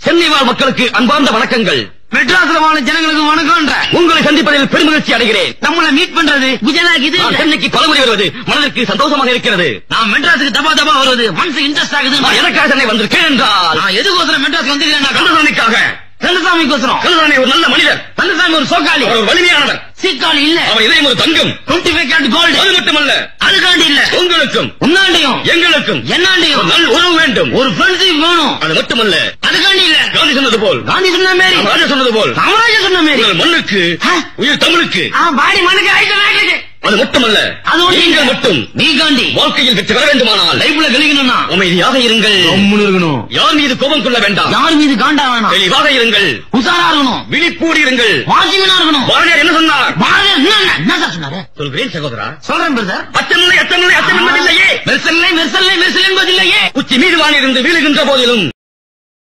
சென்னை வாழ் மக்களுக்கு அன்பார்ந்த வணக்கங்கள் மெட்ராஸ்ல வாழ ஜனங்களுக்கு வணக்கம்ன்ற உங்களை சந்திப்பதில் பெருமகிழ்ச்சி அடைகிறேன் நம்மள மீட் பண்றது குஜராத் இது நான் சென்னைக்கு பலமுறை வருவது மனதிற்கு சந்தோஷமாக இருக்கிறது நான் மெட்ராஸுக்கு தப்பா தப்பா வருவது மனசு இன்ட்ரெஸ்ட் ஆகுது நான் எனக்காக சென்னை வந்திருக்கேன் என்றால் நான் எதுக்கோசரம் மெட்ராஸ் வந்திருக்கேன் கந்தசாமிக்காக கந்தசாமிக்கோசரம் கந்தசாமி ஒரு நல்ல மனிதர் கந்தசாமி ஒரு சோக்காளி அவர் ஒரு வலிமையானவர் சீக்காளி இல்ல அவர் இதயம் ஒரு தங்கம் டுவெண்ட்டி ஃபைவ் கேரட் கோல்டு அது மட்டுமல்ல அதுக்காண்டி இல்ல உங்களுக்கும் உன்னாண்டையும் எங்களுக்கும் என்னாண்டையும் ஒரு நல் உறவு வேண்டும் ஒரு ஃப்ரெண்ட்ஷிப் வேணும் அது மட்டுமல்ல அதுக்காண்டி இல்ல காந்தி சொன்னது போல் காந்தி சொன்ன மாரி ராஜா சொன்னது போல் காமராஜர் சொன்ன மாரி உங்கள் மண்ணுக்கு ஆ? உயிர் தமிழுக்கு ஆ, பாடி மண்ணுக்கு ஐட்டம் நாட்டுக்கு அது மட்டுமல்ல அது ஒண்ணும் இல்ல. நீங்கள் மட்டும் நீ காந்தி வாழ்க்கையில் வெற்றி பெற வேண்டுமானால் லைஃப்ல கழிக்கணும்னா அமைதியாக இருங்கள் கம்முனு இருக்கணும் யார் மீது கோபம் கொள்ள வேண்டாம் யார் மீது காண்டா வேணாம் தெளிவாக இருங்கள் உசாரா இருக்கணும் விழிப்போடு இருங்கள் வாட்சிமனா இருக்கணும் பாரதியார் என்ன சொன்னார் பாரதியார் என்ன என்ன சார் சொன்னாரு சொல்கிறேன் சகோதரா சொல்றேன் பிரதர் அச்சமில்லை அச்சமில்லை அச்சம் என்பதில்லையே மெர்சல்லை மெர்சல்லை மெர்சல் என்பதில்லையே உச்சி மீது வானிருந்து வீழுகின்ற போதிலும்